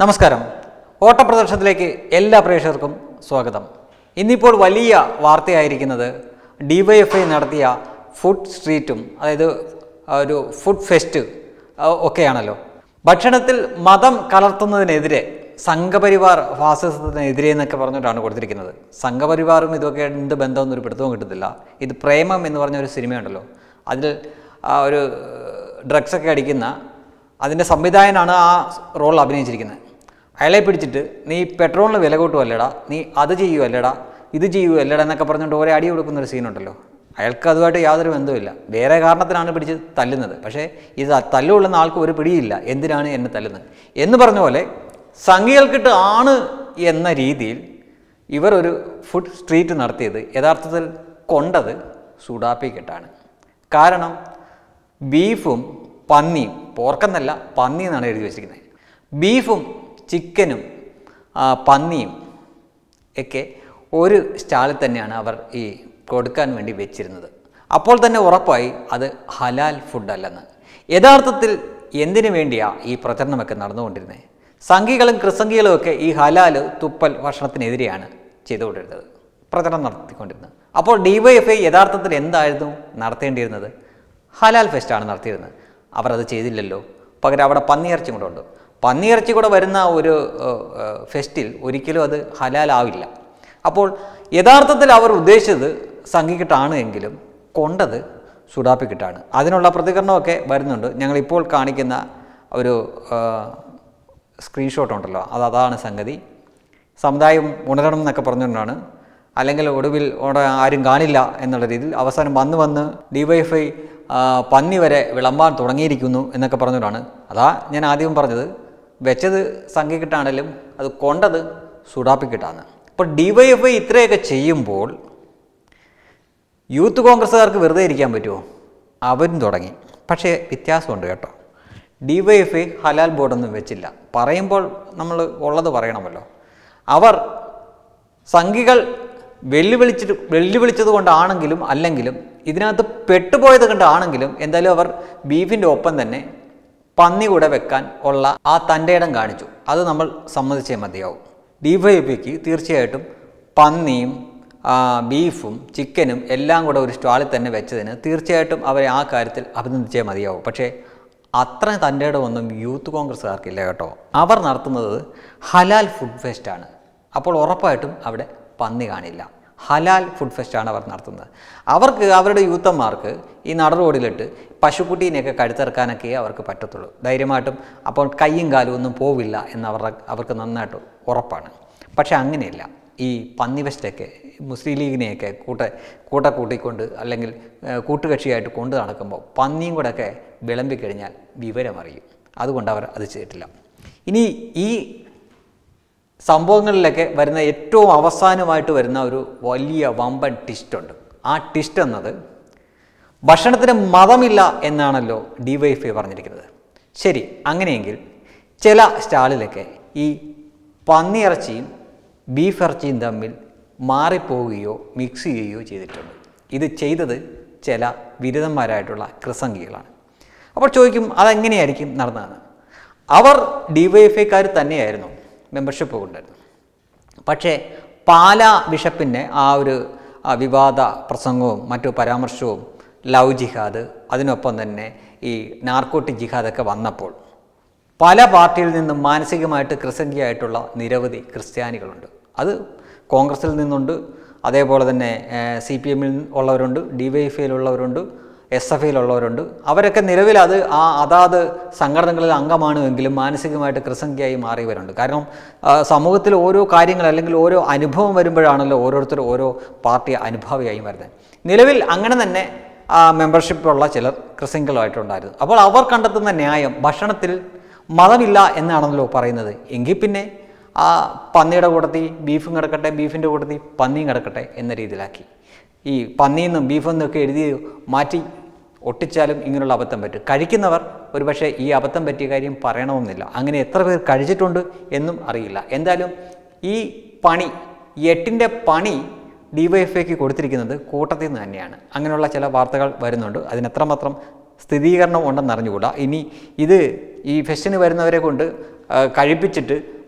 നമസ്കാരം ഓട്ടപ്രദർശനത്തിലേക്ക് എല്ലാ പ്രേക്ഷകർക്കും സ്വാഗതം ഇന്നിപ്പോൾ വലിയ വാർത്തയായിരിക്കുന്നത് ഡിവൈഎഫ്ഐ നടത്തിയ ഫുഡ് സ്ട്രീറ്റും അതായത് ആ, ഒരു ഫുഡ് ഫെസ്റ്റ് ആ, ഒക്കെയാണല്ലോ ഭക്ഷണത്തിൽ മതം കലർത്തുന്നതിനെതിരെ സംഘപരിവാർ ഫാസിസത്തിനെതിരെ എന്നൊക്കെ പറഞ്ഞിട്ടാണ് കൊടുത്തിരിക്കുന്നത് സംഘപരിവാറും ഇതൊക്കെ എന്ത് ബന്ധമൊന്നും ഒരു പിടുത്തവും കിട്ടത്തില്ല ഇത് പ്രേമം എന്ന് പറഞ്ഞ ഒരു സിനിമയുണ്ടല്ലോ അതിൽ ആ ഒരു ഡ്രഗ്സൊക്കെ അടിക്കുന്ന അതിൻ്റെ സംവിധായകനാണ് ആ റോൾ അഭിനയിച്ചിരിക്കുന്നത് അയാളെ പിടിച്ചിട്ട് നീ പെട്രോളിന് വില കൂട്ടുമല്ലടാ നീ അത് ചെയ്യുമല്ലടാ ഇത് ചെയ്യുമല്ലടാ എന്നൊക്കെ പറഞ്ഞുകൊണ്ട് ഒരേ അടി കൊടുക്കുന്ന ഒരു സീനുണ്ടല്ലോ അയാൾക്ക് അതുമായിട്ട് യാതൊരു ബന്ധവുമില്ല വേറെ കാരണത്തിനാണ് പിടിച്ച് തല്ലുന്നത് പക്ഷേ ഇത് തല്ലുകൊള്ളുന്ന ആൾക്ക് ഒരു പിടിയില്ല എന്തിനാണ് എന്നെ തല്ലുന്നത് എന്ന് പറഞ്ഞ പോലെ സംഘികൾക്കിട്ട് ആണ് എന്ന രീതിയിൽ ഇവർ ഒരു ഫുഡ് സ്ട്രീറ്റ് നടത്തിയത് യഥാർത്ഥത്തിൽ കൊണ്ടത് സുഡാപ്പിക്കിട്ടാണ് കാരണം ബീഫും പന്നിയും പോർക്കെന്നല്ല പന്നി എന്നാണ് എഴുതി വെച്ചിരിക്കുന്നത് ബീഫും ചിക്കനും ആ, പന്നിയും ഒക്കെ ഒരു സ്റ്റാളിൽ തന്നെയാണ് അവർ ഈ കൊടുക്കാൻ വേണ്ടി വെച്ചിരുന്നത് അപ്പോൾ തന്നെ ഉറപ്പായി അത് ഹലാൽ ഫുഡല്ലെന്ന് യഥാർത്ഥത്തിൽ എന്തിനു വേണ്ടിയാണ് ഈ പ്രചരണമൊക്കെ നടന്നുകൊണ്ടിരുന്നത് സംഘികളും ക്രിസംഘികളും ഒക്കെ ഈ ഹലാൽ തുപ്പൽ ഭക്ഷണത്തിനെതിരെയാണ് ചെയ്തുകൊണ്ടിരുന്നത് പ്രചരണം നടത്തിക്കൊണ്ടിരുന്നത് അപ്പോൾ ഡിവൈഎഫ്ഐ യഥാർത്ഥത്തിൽ എന്തായിരുന്നു നടത്തേണ്ടിയിരുന്നത് ഹലാൽ ഫെസ്റ്റാണ് നടത്തിയിരുന്നത് അവർ അത് ചെയ്തില്ലല്ലോ പകരം അവിടെ പന്നിയിറച്ചി കൂടെ ഉണ്ട് പന്നിയിറച്ചി കൂടെ വരുന്ന ഒരു ഏഹ്, ഏഹ്, ഫെസ്റ്റിൽ ഒരിക്കലും അത് ഹലാലാവില്ല അപ്പോൾ യഥാർത്ഥത്തിൽ അവർ ഉദ്ദേശിച്ചത് സംഘിക്കിട്ടാണ് എങ്കിലും കൊണ്ടത് സുഡാപ്പിക്കിട്ടാണ് അതിനുള്ള പ്രതികരണമൊക്കെ വരുന്നുണ്ട് ഞങ്ങളിപ്പോൾ കാണിക്കുന്ന ഒരു ഏഹ്, സ്ക്രീൻഷോട്ട് ഉണ്ടല്ലോ അത് അതാണ് സംഗതി സമുദായം ഉണരണം എന്നൊക്കെ പറഞ്ഞുകൊണ്ടാണ് അല്ലെങ്കിൽ ഒടുവിൽ അവിടെ ആരും കാണില്ല എന്നുള്ള രീതിയിൽ അവസാനം വന്ന് വന്ന് ഡിവൈഎഫ്ഐ പന്നി വരെ വിളമ്പാൻ തുടങ്ങിയിരിക്കുന്നു എന്നൊക്കെ പറഞ്ഞുകൊണ്ടാണ് അതാ ഞാൻ ആദ്യം പറഞ്ഞത് വെച്ചത് സംഘിക്കിട്ടാണെങ്കിലും അത് കൊണ്ടത് സുഡാപ്പിക്കിട്ടാണ് അപ്പോൾ ഡിവൈഎഫ്ഐ ഇത്രയൊക്കെ ചെയ്യുമ്പോൾ യൂത്ത് കോൺഗ്രസ്സുകാർക്ക് വെറുതെ ഇരിക്കാൻ പറ്റുമോ അവരും തുടങ്ങി പക്ഷേ വ്യത്യാസമുണ്ട് കേട്ടോ ഡിവൈഎഫ്ഐ ഹലാൽ ബോർഡൊന്നും വെച്ചില്ല പറയുമ്പോൾ നമ്മൾ ഉള്ളത് പറയണമല്ലോ അവർ സംഘികൾ വെല്ലുവിളിച്ചിട്ട് വെല്ലുവിളിച്ചത് കൊണ്ടാണെങ്കിലും അല്ലെങ്കിലും ഇതിനകത്ത് പെട്ടുപോയത് കൊണ്ടാണെങ്കിലും എന്തായാലും അവർ ബീഫിൻ്റെ ഒപ്പം തന്നെ പന്നി കൂടെ വെക്കാൻ ഉള്ള ആ തൻ്റെ ഇടം കാണിച്ചു അത് നമ്മൾ സമ്മതിച്ചേ മതിയാവും ഡിവൈഎഫ്ഐക്ക് തീർച്ചയായിട്ടും പന്നിയും ആ, ബീഫും ചിക്കനും എല്ലാം കൂടെ ഒരു സ്റ്റാളിൽ തന്നെ വെച്ചതിന് തീർച്ചയായിട്ടും അവരെ ആ കാര്യത്തിൽ അഭിനന്ദിച്ചേ മതിയാവും പക്ഷേ അത്ര തൻ്റെ ഇടമൊന്നും യൂത്ത് കോൺഗ്രസ്സുകാർക്കില്ല കേട്ടോ അവർ നടത്തുന്നത് ഹലാൽ ഫുഡ് ഫെസ്റ്റാണ് അപ്പോൾ ഉറപ്പായിട്ടും അവിടെ പന്നി കാണില്ല ഹലാൽ ഫുഡ് ഫെസ്റ്റാണ് അവർ നടത്തുന്നത് അവർക്ക് അവരുടെ യൂത്തന്മാർക്ക് ഈ നട റോഡിലിട്ട് പശുക്കുട്ടീനെയൊക്കെ കഴുത്തിറക്കാനൊക്കെ അവർക്ക് പറ്റത്തുള്ളൂ ധൈര്യമായിട്ടും അപ്പോൾ കയ്യും കാലും ഒന്നും പോവില്ല എന്ന് അവരുടെ അവർക്ക് നന്നായിട്ട് ഉറപ്പാണ് പക്ഷേ അങ്ങനെയല്ല ഈ പന്നി ഫെസ്റ്റൊക്കെ മുസ്ലിം ലീഗിനെയൊക്കെ കൂട്ട കൂട്ട കൂട്ടിക്കൊണ്ട് അല്ലെങ്കിൽ ഏഹ്, കൂട്ടുകക്ഷിയായിട്ട് കൊണ്ട് നടക്കുമ്പോൾ പന്നിയും കൂടെ ഒക്കെ വിളമ്പിക്കഴിഞ്ഞാൽ വിവരമറിയും അതുകൊണ്ട് അവർ അത് ചെയ്തിട്ടില്ല ഇനി ഈ സംഭവങ്ങളിലൊക്കെ വരുന്ന ഏറ്റവും അവസാനമായിട്ട് വരുന്ന ഒരു വലിയ വമ്പൻ ടിസ്റ്റുണ്ട് ആ ടിസ്റ്റ് എന്നത് ഭക്ഷണത്തിന് മതമില്ല എന്നാണല്ലോ ഡിവൈഎഫ്ഐ പറഞ്ഞിരിക്കുന്നത് ശരി അങ്ങനെയെങ്കിൽ ചില സ്റ്റാളിലൊക്കെ ഈ പന്നിയിറച്ചിയും ബീഫ് ഇറച്ചിയും തമ്മിൽ മാറിപ്പോവുകയോ മിക്സ് ചെയ്യുകയോ ചെയ്തിട്ടുണ്ട് ഇത് ചെയ്തത് ചില ബിരുദന്മാരായിട്ടുള്ള ക്രിസംഗികളാണ് അപ്പോൾ ചോദിക്കും അതെങ്ങനെയായിരിക്കും നടന്നതെന്ന് അവർ ഡിവൈഎഫ്ഐക്കാർ തന്നെയായിരുന്നു മെമ്പർഷിപ്പ് കൊണ്ടായിരുന്നു പക്ഷേ പാലാ ബിഷപ്പിൻ്റെ ആ ഒരു ആ, വിവാദ പ്രസംഗവും മറ്റു പരാമർശവും ലവ് ജിഹാദ് അതിനൊപ്പം തന്നെ ഈ നാർക്കോട്ടിക് ജിഹാദൊക്കെ വന്നപ്പോൾ പല പാർട്ടിയിൽ നിന്നും മാനസികമായിട്ട് ക്രിസംഖ്യയായിട്ടുള്ള നിരവധി ക്രിസ്ത്യാനികളുണ്ട് അത് കോൺഗ്രസിൽ നിന്നുണ്ട് അതേപോലെ തന്നെ സി പി എമ്മിൽ ഉള്ളവരുണ്ട് ഡി വൈ എഫ് ഐയിലുള്ളവരുണ്ട് എസ് എഫ് ഐയിലുള്ളവരുണ്ട് അവരൊക്കെ നിലവിൽ അത് ആ അതാത് സംഘടനകളിൽ അംഗമാണെങ്കിലും മാനസികമായിട്ട് ക്രിസംഖ്യയായി മാറിയവരുണ്ട് കാരണം ആ, സമൂഹത്തിൽ ഓരോ കാര്യങ്ങൾ അല്ലെങ്കിൽ ഓരോ അനുഭവം വരുമ്പോഴാണല്ലോ ഓരോരുത്തർ ഓരോ പാർട്ടി അനുഭാവിയായി വരുന്നത് നിലവിൽ അങ്ങനെ തന്നെ മെമ്പർഷിപ്പ് ഉള്ള ചിലർ ക്രിസംഖ്യകളായിട്ടുണ്ടായിരുന്നു അപ്പോൾ അവർ കണ്ടെത്തുന്ന ന്യായം ഭക്ഷണത്തിൽ മതമില്ല എന്നാണല്ലോ പറയുന്നത് എങ്കിൽ പിന്നെ ആ പന്നിയുടെ കൂട്ടത്തിൽ ബീഫും കിടക്കട്ടെ ബീഫിൻ്റെ കൂട്ടത്തിൽ പന്നിയും കിടക്കട്ടെ എന്ന രീതിയിലാക്കി ഈ പന്നിയെന്നും ബീഫെന്നും ഒക്കെ എഴുതി മാറ്റി ഒട്ടിച്ചാലും ഇങ്ങനെയുള്ള അബദ്ധം പറ്റും കഴിക്കുന്നവർ ഒരുപക്ഷെ ഈ അബദ്ധം പറ്റിയ കാര്യം പറയണമെന്നില്ല അങ്ങനെ എത്ര പേർ കഴിച്ചിട്ടുണ്ട് എന്നും അറിയില്ല എന്തായാലും ഈ പണി ഈ എട്ടിൻ്റെ പണി ഡിവൈഎഫ്ഐക്ക് കൊടുത്തിരിക്കുന്നത് കൂട്ടത്തിൽ നിന്ന് തന്നെയാണ് അങ്ങനെയുള്ള ചില വാർത്തകൾ വരുന്നുണ്ട് അതിനെത്രമാത്രം സ്ഥിരീകരണം ഉണ്ടെന്ന് അറിഞ്ഞുകൂടാ ഇനി ഇത് ഈ ഫെസ്റ്റിന് വരുന്നവരെ കൊണ്ട് ആ, കഴിപ്പിച്ചിട്ട്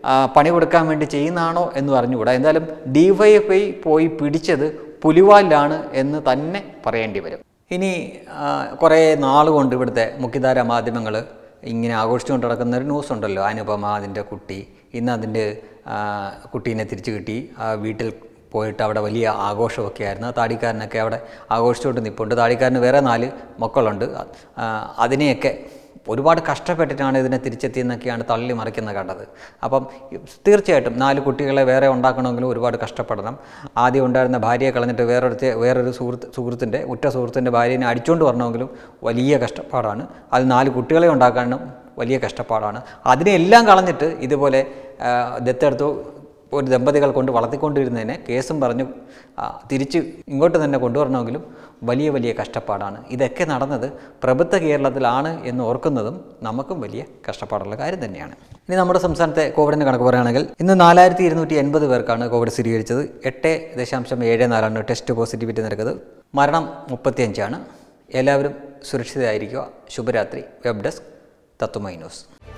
ആ, പണി കൊടുക്കാൻ വേണ്ടി ചെയ്യുന്നതാണോ എന്ന് പറഞ്ഞുകൂടാ എന്തായാലും ഡിവൈഎഫ്ഐ പോയി പിടിച്ചത് പുലിവാലിലാണ് എന്ന് തന്നെ പറയേണ്ടി വരും ഇനി ആ, കുറേ നാളുകൊണ്ട് ഇവിടുത്തെ മുഖ്യധാര മാധ്യമങ്ങൾ ഇങ്ങനെ ആഘോഷിച്ചുകൊണ്ട് നടക്കുന്ന ഒരു ന്യൂസ് ഉണ്ടല്ലോ അനുപമ അതിൻ്റെ കുട്ടി ഇന്ന് അതിൻ്റെ ആ, കുട്ടീനെ തിരിച്ചു കിട്ടി ആ വീട്ടിൽ പോയിട്ട് അവിടെ വലിയ ആഘോഷമൊക്കെ ആയിരുന്നു ആ താടിക്കാരനൊക്കെ അവിടെ ആഘോഷിച്ചുകൊണ്ട് നിൽപ്പുണ്ട് താടിക്കാരന് വേറെ നാല് മക്കളുണ്ട് ആ, അതിനെയൊക്കെ ഒരുപാട് കഷ്ടപ്പെട്ടിട്ടാണ് ഇതിനെ തിരിച്ചെത്തിയെന്നൊക്കെയാണ് തള്ളി മറിക്കുന്നത് കണ്ടത് അപ്പം തീർച്ചയായിട്ടും നാല് കുട്ടികളെ വേറെ ഉണ്ടാക്കണമെങ്കിലും ഒരുപാട് കഷ്ടപ്പെടണം ആദ്യം ഉണ്ടായിരുന്ന ഭാര്യയെ കളഞ്ഞിട്ട് വേറൊരുത്തെ വേറൊരു സുഹൃത്ത് സുഹൃത്തിൻ്റെ ഉറ്റ സുഹൃത്തിൻ്റെ ഭാര്യനെ അടിച്ചുകൊണ്ട് വരണമെങ്കിലും വലിയ കഷ്ടപ്പാടാണ് അത് നാല് കുട്ടികളെ ഉണ്ടാക്കാനും വലിയ കഷ്ടപ്പാടാണ് അതിനെല്ലാം കളഞ്ഞിട്ട് ഇതുപോലെ ആ, ദത്തെടുത്ത് ഒരു ദമ്പതികൾ കൊണ്ട് വളർത്തിക്കൊണ്ടിരുന്നതിനെ കേസും പറഞ്ഞു ആ, തിരിച്ച് ഇങ്ങോട്ട് തന്നെ കൊണ്ടുവരണമെങ്കിലും വലിയ വലിയ കഷ്ടപ്പാടാണ് ഇതൊക്കെ നടന്നത് പ്രബുദ്ധ കേരളത്തിലാണ് എന്ന് ഓർക്കുന്നതും നമുക്കും വലിയ കഷ്ടപ്പാടുള്ള കാര്യം തന്നെയാണ് ഇനി നമ്മുടെ സംസ്ഥാനത്തെ കോവിഡിൻ്റെ കണക്ക് പറയുകയാണെങ്കിൽ ഇന്ന് നാലായിരത്തി ഇരുന്നൂറ്റി എൺപത് പേർക്കാണ് കോവിഡ് സ്ഥിരീകരിച്ചത് എട്ട് ദശാംശം ഏഴ് നാലാണ് ടെസ്റ്റ് പോസിറ്റിവിറ്റി നിരക്കുന്നത് മരണം മുപ്പത്തിയഞ്ചാണ് എല്ലാവരും സുരക്ഷിതരായിരിക്കുക ശുഭരാത്രി വെബ് ഡെസ്ക് തത്തുമൈ ന്യൂസ്